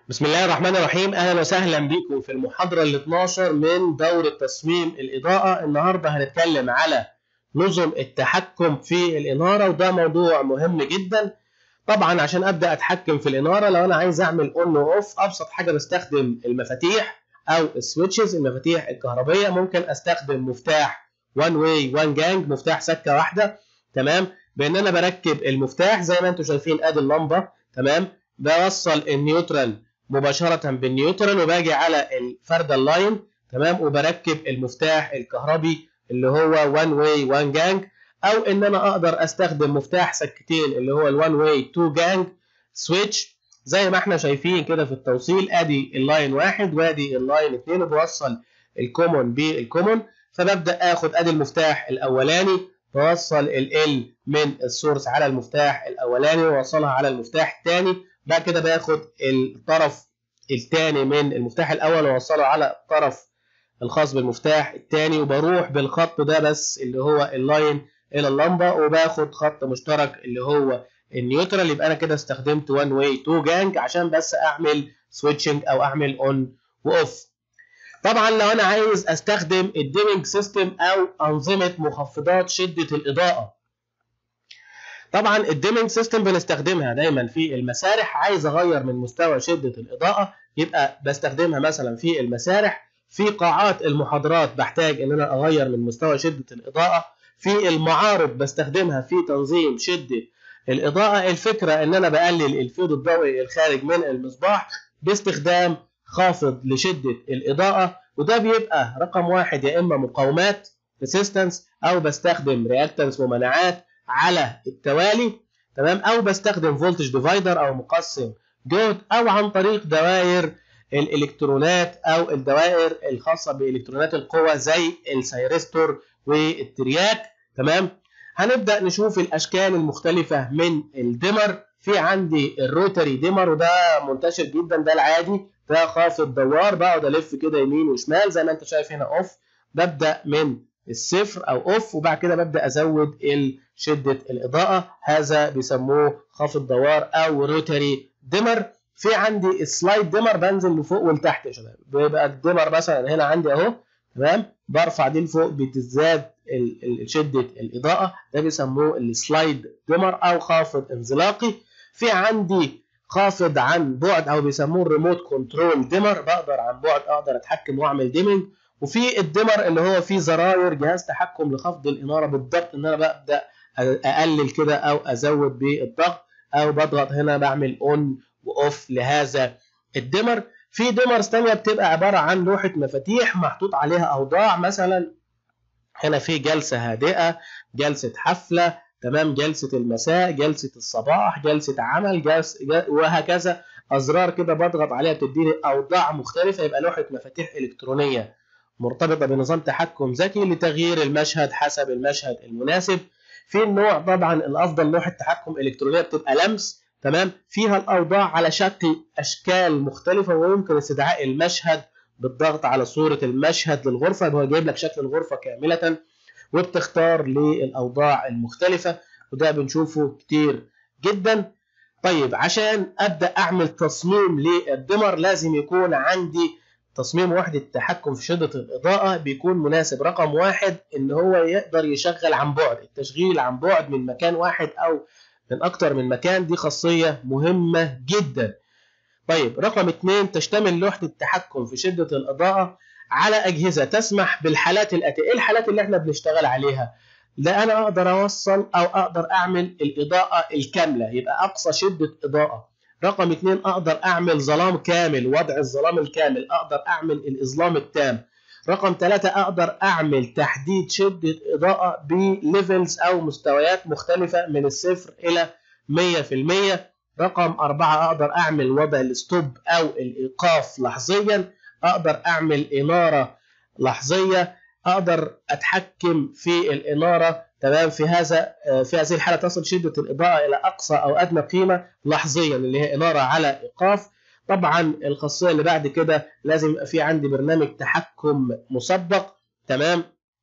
بسم الله الرحمن الرحيم اهلا وسهلا بكم في المحاضره ال 12 من دوره تصميم الاضاءه النهارده هنتكلم على نظم التحكم في الاناره وده موضوع مهم جدا طبعا عشان ابدا اتحكم في الاناره لو انا عايز اعمل اون واوف ابسط حاجه بستخدم المفاتيح او السويتشز المفاتيح الكهربيه ممكن استخدم مفتاح وان واي وان جانج مفتاح سكه واحده تمام بان انا بركب المفتاح زي ما انتم شايفين ادي اللمبه تمام بوصل النيوترال مباشرة بالنيوترال وباجي على الفردة اللاين تمام وبركب المفتاح الكهربي اللي هو وان واي وان جانج او ان انا اقدر استخدم مفتاح سكتين اللي هو الوان واي تو جانج سويتش زي ما احنا شايفين كده في التوصيل ادي اللاين واحد وادي اللاين اتنين وبوصل الكومون بالكومون فببدا اخد ادي المفتاح الاولاني بوصل ال من السورس على المفتاح الاولاني واوصلها على المفتاح الثاني بعد كده باخد الطرف الثاني من المفتاح الاول واوصله على الطرف الخاص بالمفتاح الثاني وبروح بالخط ده بس اللي هو اللاين الى اللمبه وباخد خط مشترك اللي هو النيوترال يبقى انا كده استخدمت وان واي تو جانج عشان بس اعمل سويتشنج او اعمل اون واوف طبعا لو انا عايز استخدم الديمنج سيستم او انظمه مخفضات شده الاضاءه طبعا الديمنج سيستم بنستخدمها دايما في المسارح عايز اغير من مستوى شده الاضاءه يبقى بستخدمها مثلا في المسارح في قاعات المحاضرات بحتاج ان انا اغير من مستوى شده الاضاءه في المعارض بستخدمها في تنظيم شده الاضاءه الفكره ان انا بقلل الفيض الضوئي الخارج من المصباح باستخدام خافض لشده الاضاءه وده بيبقى رقم واحد يا اما مقاومات ريسيستنس او بستخدم رياكتنس ومناعات على التوالي تمام او بستخدم فولتج ديفايدر او مقسم جهد او عن طريق دوائر الالكترونات او الدوائر الخاصه بالكترونات القوه زي السيرستور والترياك تمام هنبدا نشوف الاشكال المختلفه من الديمر في عندي الروتري ديمر وده منتشر جدا ده العادي ده خافض دوار بقعد الف كده يمين وشمال زي ما انت شايف هنا اوف ببدا من الصفر او اوف وبعد كده ببدا ازود شده الاضاءه هذا بيسموه خافض دوار او روتري ديمر في عندي السلايد ديمر بنزل لفوق ولتحت يا شباب بيبقى الديمر مثلا هنا عندي اهو تمام برفع دي لفوق بتزداد شده الاضاءه ده بيسموه السلايد ديمر او خافض انزلاقي في عندي خافض عن بعد او بيسموه الريموت كنترول ديمر بقدر عن بعد اقدر اتحكم واعمل ديمنج وفي الديمر اللي هو فيه زراير جهاز تحكم لخفض الاناره بالضبط ان انا ببدا اقلل كده او ازود بالضغط او بضغط هنا بعمل اون واوف لهذا الديمر في ديمرز ثانيه بتبقى عباره عن لوحه مفاتيح محطوط عليها اوضاع مثلا هنا في جلسه هادئه جلسه حفله تمام جلسه المساء جلسه الصباح جلسه عمل جلس وهكذا ازرار كده بضغط عليها بتديني اوضاع مختلفه يبقى لوحه مفاتيح الكترونيه مرتبطه بنظام تحكم ذكي لتغيير المشهد حسب المشهد المناسب في النوع طبعا الافضل لوحه تحكم الكترونيه بتبقى لمس تمام فيها الاوضاع على شكل اشكال مختلفه ويمكن استدعاء المشهد بالضغط على صوره المشهد للغرفه هو جايب لك شكل الغرفه كامله وبتختار للاوضاع المختلفه وده بنشوفه كتير جدا طيب عشان ابدا اعمل تصميم للدمر لازم يكون عندي تصميم وحدة التحكم في شدة الإضاءة بيكون مناسب رقم واحد إن هو يقدر يشغل عن بعد التشغيل عن بعد من مكان واحد أو من أكتر من مكان دي خاصية مهمة جدا طيب رقم اتنين تشتمل لوحة التحكم في شدة الإضاءة على أجهزة تسمح بالحالات الآتية إيه الحالات اللي إحنا بنشتغل عليها لا أنا أقدر أوصل أو أقدر أعمل الإضاءة الكاملة يبقى أقصى شدة إضاءة رقم اثنين اقدر اعمل ظلام كامل وضع الظلام الكامل اقدر اعمل الاظلام التام رقم ثلاثة اقدر اعمل تحديد شدة اضاءة بليفلز او مستويات مختلفة من الصفر الى 100% رقم أربعة أقدر أعمل وضع الستوب أو الإيقاف لحظيا أقدر أعمل إنارة لحظية أقدر أتحكم في الإنارة تمام في هذا في هذه الحاله تصل شده الاضاءه الى اقصى او ادنى قيمه لحظيا اللي هي اناره على ايقاف طبعا الخاصيه اللي بعد كده لازم يبقى في عندي برنامج تحكم مسبق تمام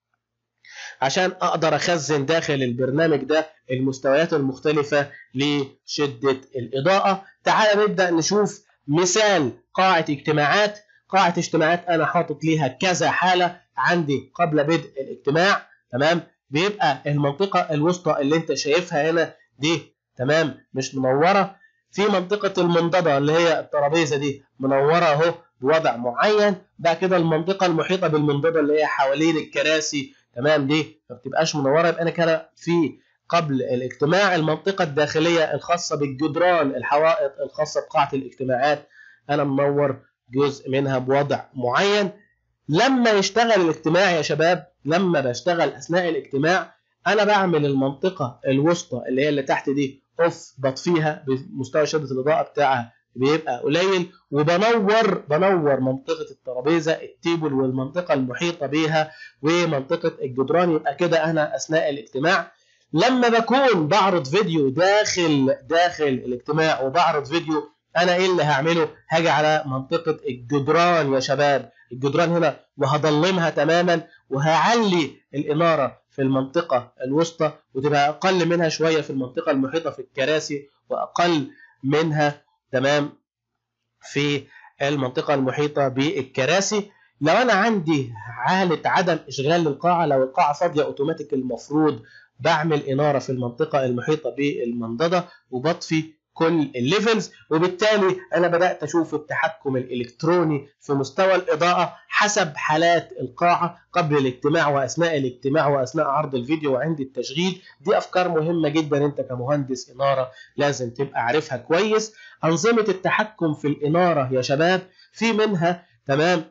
عشان اقدر اخزن داخل البرنامج ده المستويات المختلفه لشده الاضاءه تعال نبدا نشوف مثال قاعة اجتماعات قاعة اجتماعات أنا حاطط ليها كذا حالة عندي قبل بدء الاجتماع تمام بيبقى المنطقة الوسطى اللي أنت شايفها هنا دي تمام مش منورة في منطقة المنضدة اللي هي الترابيزة دي منورة أهو بوضع معين بعد كده المنطقة المحيطة بالمنضدة اللي هي حوالين الكراسي تمام دي ما بتبقاش منورة يبقى أنا كده في قبل الاجتماع المنطقة الداخلية الخاصة بالجدران الحوائط الخاصة بقاعة الاجتماعات أنا منور جزء منها بوضع معين لما يشتغل الاجتماع يا شباب لما بشتغل أثناء الاجتماع أنا بعمل المنطقة الوسطى اللي هي اللي تحت دي أوف بطفيها بمستوى شدة الإضاءة بتاعها بيبقى قليل وبنور بنور منطقة الترابيزة التيبل والمنطقة المحيطة بيها ومنطقة الجدران يبقى كده أنا أثناء الاجتماع لما بكون بعرض فيديو داخل داخل الاجتماع وبعرض فيديو انا ايه اللي هعمله هاجي على منطقه الجدران يا شباب الجدران هنا وهضلمها تماما وهعلي الاناره في المنطقه الوسطى وتبقى اقل منها شويه في المنطقه المحيطه في الكراسي واقل منها تمام في المنطقه المحيطه بالكراسي لو انا عندي حاله عدم اشغال للقاعه لو القاعه فاضيه اوتوماتيك المفروض بعمل اناره في المنطقه المحيطه بالمنضده وبطفي كل الليفلز وبالتالي انا بدات اشوف التحكم الالكتروني في مستوى الاضاءه حسب حالات القاعه قبل الاجتماع واثناء الاجتماع واثناء عرض الفيديو وعند التشغيل دي افكار مهمه جدا انت كمهندس اناره لازم تبقى عارفها كويس انظمه التحكم في الاناره يا شباب في منها تمام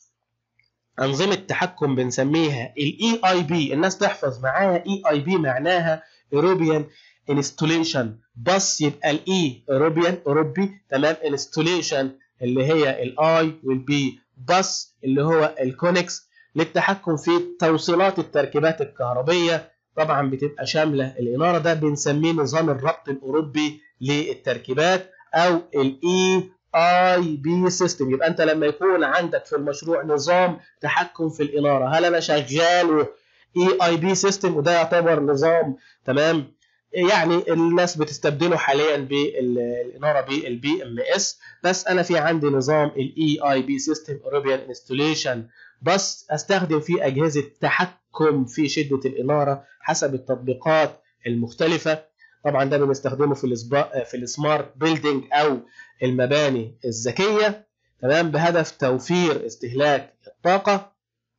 انظمه تحكم بنسميها الاي اي بي الناس تحفظ معايا اي اي بي معناها اوروبيان انستوليشن بس يبقى الاي اوروبيان اوروبي تمام انستوليشن اللي هي الاي والبي بس اللي هو الكونكس للتحكم في توصيلات التركيبات الكهربيه طبعا بتبقى شامله الاناره ده بنسميه نظام الربط الاوروبي للتركيبات او الاي اي بي سيستم يبقى انت لما يكون عندك في المشروع نظام تحكم في الاناره هل انا شغال اي اي بي سيستم وده يعتبر نظام تمام يعني الناس بتستبدله حاليا بالاناره بالبي ام اس بس انا في عندي نظام الاي اي بي سيستم اوروبيان انستوليشن بس استخدم فيه اجهزه تحكم في شده الاناره حسب التطبيقات المختلفه طبعا ده بنستخدمه في الاسباق في السمارت بيلدينج او المباني الذكيه تمام بهدف توفير استهلاك الطاقه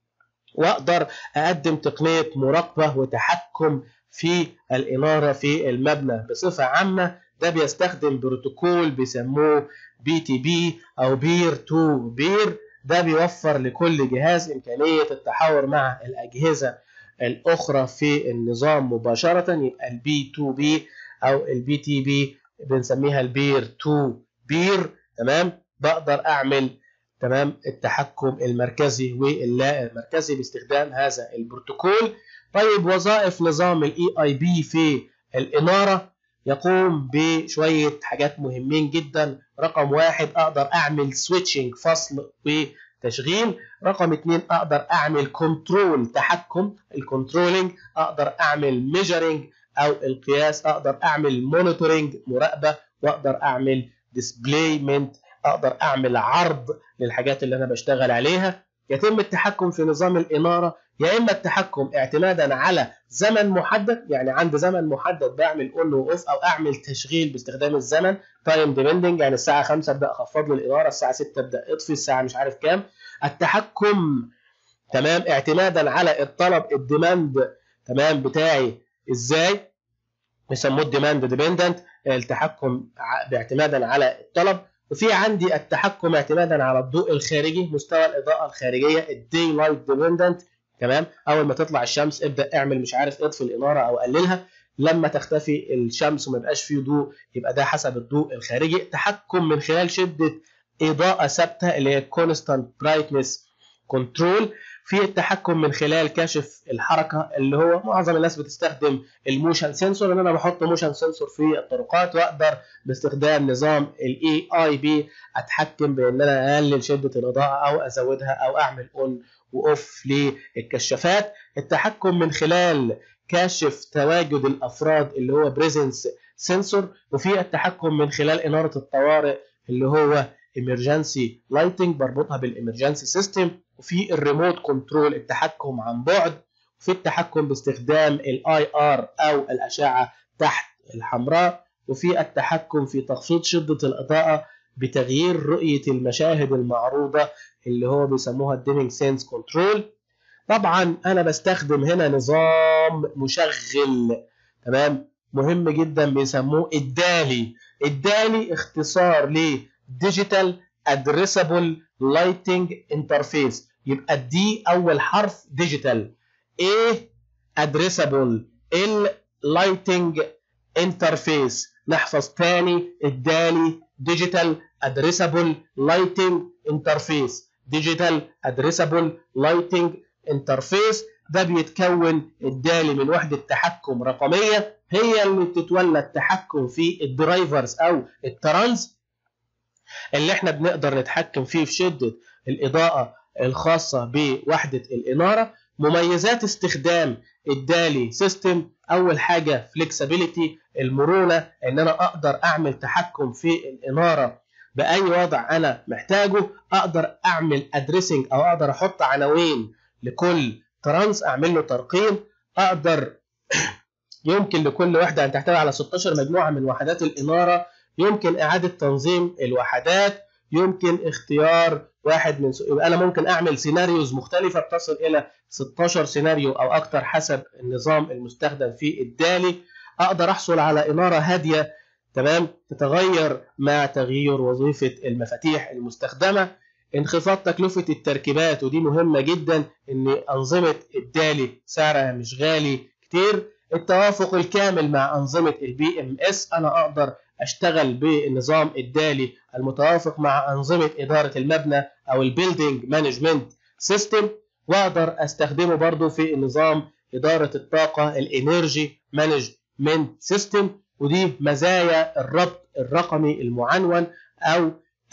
واقدر اقدم تقنيه مراقبه وتحكم في الاناره في المبنى بصفه عامه ده بيستخدم بروتوكول بيسموه بي تي بي او بير تو بير ده بيوفر لكل جهاز امكانيه التحاور مع الاجهزه الاخرى في النظام مباشره يبقى البي تو بي او البي تي بي بنسميها البير تو بير تمام بقدر اعمل تمام التحكم المركزي واللا المركزي باستخدام هذا البروتوكول طيب وظائف نظام الاي اي بي في الاناره يقوم بشويه حاجات مهمين جدا رقم واحد اقدر اعمل سويتشنج فصل وتشغيل رقم اتنين اقدر اعمل كنترول تحكم الكنترولينج اقدر اعمل ميجرنج او القياس اقدر اعمل مونيتورنج مراقبه واقدر اعمل ديسبلايمنت اقدر اعمل عرض للحاجات اللي انا بشتغل عليها يتم التحكم في نظام الاناره يا اما التحكم اعتمادا على زمن محدد يعني عند زمن محدد بعمل اون واوف او اعمل تشغيل باستخدام الزمن تايم ديبندنج يعني الساعه 5 ابدا اخفض له الاناره الساعه 6 ابدا اطفي الساعه مش عارف كام التحكم تمام اعتمادا على الطلب الديماند تمام بتاعي ازاي بيسموه الديماند ديبندنت التحكم باعتمادا على الطلب وفي عندي التحكم اعتمادا على الضوء الخارجي مستوى الاضاءه الخارجيه الدي لايت ديبندنت تمام اول ما تطلع الشمس ابدا اعمل مش عارف اطفي الاناره او قللها لما تختفي الشمس وما يبقاش فيه ضوء يبقى ده حسب الضوء الخارجي تحكم من خلال شده اضاءه ثابته اللي هي كونستانت برايتنس كنترول في التحكم من خلال كاشف الحركه اللي هو معظم الناس بتستخدم الموشن سنسور ان انا بحط موشن سنسور في الطرقات واقدر باستخدام نظام الاي اي بي اتحكم بان انا اقلل شده الاضاءه او ازودها او اعمل اون واوف للكشافات التحكم من خلال كاشف تواجد الافراد اللي هو بريزنس سنسور وفي التحكم من خلال اناره الطوارئ اللي هو emergency لايتنج بربطها بالامرجنسي سيستم وفي الريموت كنترول التحكم عن بعد وفي التحكم باستخدام الاي ار او الاشعه تحت الحمراء وفي التحكم في تخفيض شده الاضاءه بتغيير رؤيه المشاهد المعروضه اللي هو بيسموها الديمينج سينس كنترول طبعا انا بستخدم هنا نظام مشغل تمام مهم جدا بيسموه الدالي الدالي اختصار ل ديجيتال ادريسابل لايتنج انترفيس يبقى الدي اول حرف ديجيتال ايه ادريسابل اللايتنج انترفيس نحفظ تاني الدالي ديجيتال ادريسابل لايتنج انترفيس ديجيتال ادريسابل لايتنج انترفيس ده بيتكون الدالي من وحدة تحكم رقمية هي اللي بتتولى التحكم في الدرايفرز او الترانز اللي احنا بنقدر نتحكم فيه في شدة الإضاءة الخاصة بوحدة الإنارة مميزات استخدام الدالي سيستم أول حاجة فليكسابيليتي المرونة إن أنا أقدر أعمل تحكم في الإنارة بأي وضع أنا محتاجه أقدر أعمل أدريسنج أو أقدر أحط عناوين لكل ترانس أعمل له ترقيم أقدر يمكن لكل وحدة أن تحتوي على 16 مجموعة من وحدات الإنارة يمكن إعادة تنظيم الوحدات يمكن اختيار واحد من يبقى أنا ممكن أعمل سيناريوز مختلفة بتصل إلى 16 سيناريو أو أكثر حسب النظام المستخدم في الدالي أقدر أحصل على إنارة هادية تمام تتغير مع تغيير وظيفة المفاتيح المستخدمة انخفاض تكلفة التركيبات ودي مهمة جدا إن أنظمة الدالي سعرها مش غالي كتير التوافق الكامل مع أنظمة البي ام اس أنا أقدر اشتغل بالنظام الدالي المتوافق مع انظمه اداره المبنى او البيلدينج مانجمنت سيستم واقدر استخدمه برضو في النظام اداره الطاقه الانرجي مانجمنت سيستم ودي مزايا الربط الرقمي المعنون او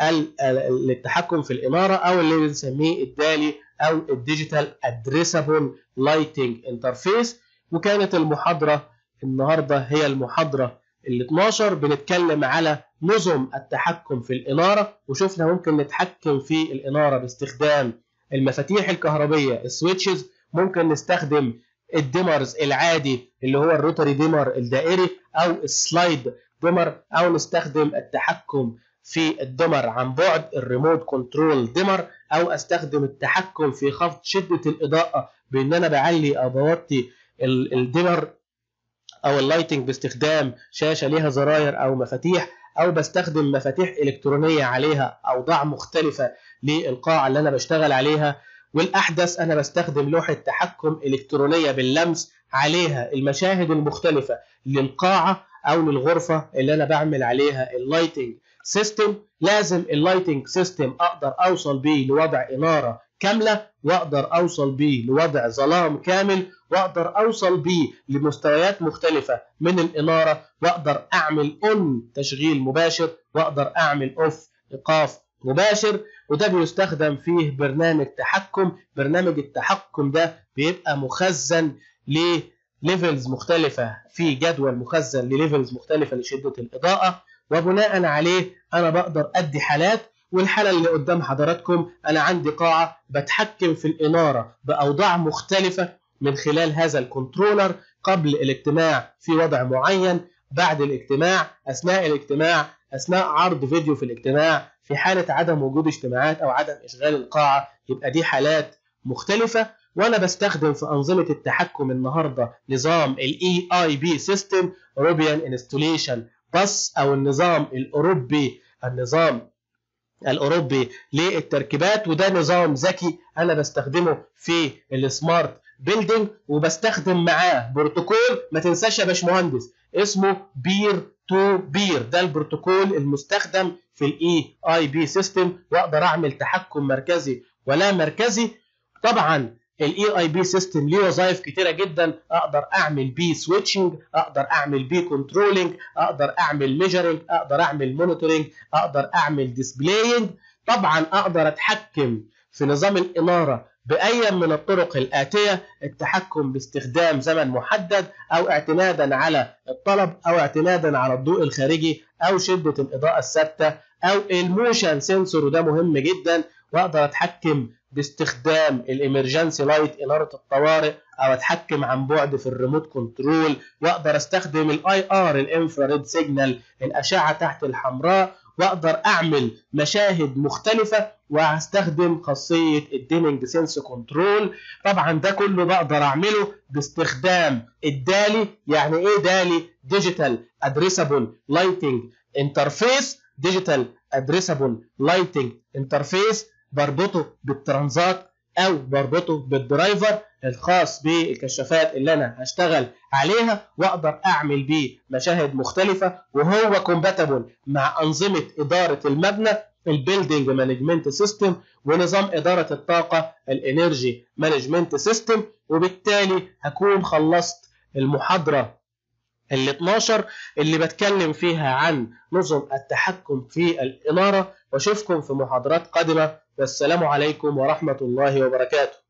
التحكم في الاناره او اللي بنسميه الدالي او الديجيتال ادريسابل لايتنج انترفيس وكانت المحاضره النهارده هي المحاضره ال 12 بنتكلم على نظم التحكم في الإنارة وشفنا ممكن نتحكم في الإنارة باستخدام المفاتيح الكهربية السويتشز ممكن نستخدم الديمرز العادي اللي هو الروتري ديمر الدائري أو السلايد ديمر أو نستخدم التحكم في الدمر عن بعد الريموت كنترول ديمر أو أستخدم التحكم في خفض شدة الإضاءة بإن أنا بعلي أو بوطي الديمر او اللايتنج باستخدام شاشه ليها زراير او مفاتيح او بستخدم مفاتيح الكترونيه عليها اوضاع مختلفه للقاعه اللي انا بشتغل عليها والاحدث انا بستخدم لوحه تحكم الكترونيه باللمس عليها المشاهد المختلفه للقاعه او للغرفه اللي انا بعمل عليها اللايتنج سيستم لازم اللايتنج سيستم اقدر اوصل بيه لوضع اناره كامله واقدر اوصل بيه لوضع ظلام كامل واقدر اوصل بيه لمستويات مختلفه من الاناره واقدر اعمل اون تشغيل مباشر واقدر اعمل اوف ايقاف مباشر وده بيستخدم فيه برنامج تحكم برنامج التحكم ده بيبقى مخزن لليفلز مختلفه في جدول مخزن لليفلز مختلفه لشده الاضاءه وبناء عليه انا بقدر ادي حالات والحاله اللي قدام حضراتكم انا عندي قاعه بتحكم في الاناره باوضاع مختلفه من خلال هذا الكنترولر قبل الاجتماع في وضع معين بعد الاجتماع اثناء الاجتماع اثناء عرض فيديو في الاجتماع في حاله عدم وجود اجتماعات او عدم اشغال القاعه يبقى دي حالات مختلفه وانا بستخدم في انظمه التحكم النهارده نظام الاي اي بي سيستم اوروبيان انستوليشن بس او النظام الاوروبي النظام الاوروبي للتركيبات وده نظام ذكي انا بستخدمه في السمارت بيلدينج وبستخدم معاه بروتوكول ما تنساش يا باشمهندس اسمه بير تو بير ده البروتوكول المستخدم في الاي اي بي سيستم واقدر اعمل تحكم مركزي ولا مركزي طبعا الاي اي بي سيستم ليه وظائف كتيره جدا اقدر اعمل بيه سويتشنج اقدر اعمل بيه كنترولنج اقدر اعمل ميجرنج اقدر اعمل مونيتورنج اقدر اعمل ديسبلاينج طبعا اقدر اتحكم في نظام الاناره بأي من الطرق الآتية التحكم باستخدام زمن محدد أو اعتمادا على الطلب أو اعتمادا على الضوء الخارجي أو شدة الإضاءة الثابتة أو الموشن سنسور وده مهم جدا وأقدر أتحكم باستخدام الامرجنسي لايت اناره الطوارئ او اتحكم عن بعد في الريموت كنترول واقدر استخدم الاي ار الانفراريد سيجنال الاشعه تحت الحمراء واقدر اعمل مشاهد مختلفه وهستخدم خاصيه الديمنج سنس كنترول طبعا ده كله بقدر اعمله باستخدام الدالي يعني ايه دالي ديجيتال ادريسابل لايتنج انترفيس ديجيتال ادريسابل لايتنج انترفيس بربطه بالترانزات او بربطه بالدرايفر الخاص بالكشافات اللي انا هشتغل عليها واقدر اعمل بيه مشاهد مختلفه وهو كومباتبل مع انظمه اداره المبنى البيلدينج مانجمنت سيستم ونظام اداره الطاقه الانرجي مانجمنت سيستم وبالتالي هكون خلصت المحاضره ال 12 اللي بتكلم فيها عن نظم التحكم في الإنارة واشوفكم في محاضرات قادمة والسلام عليكم ورحمة الله وبركاته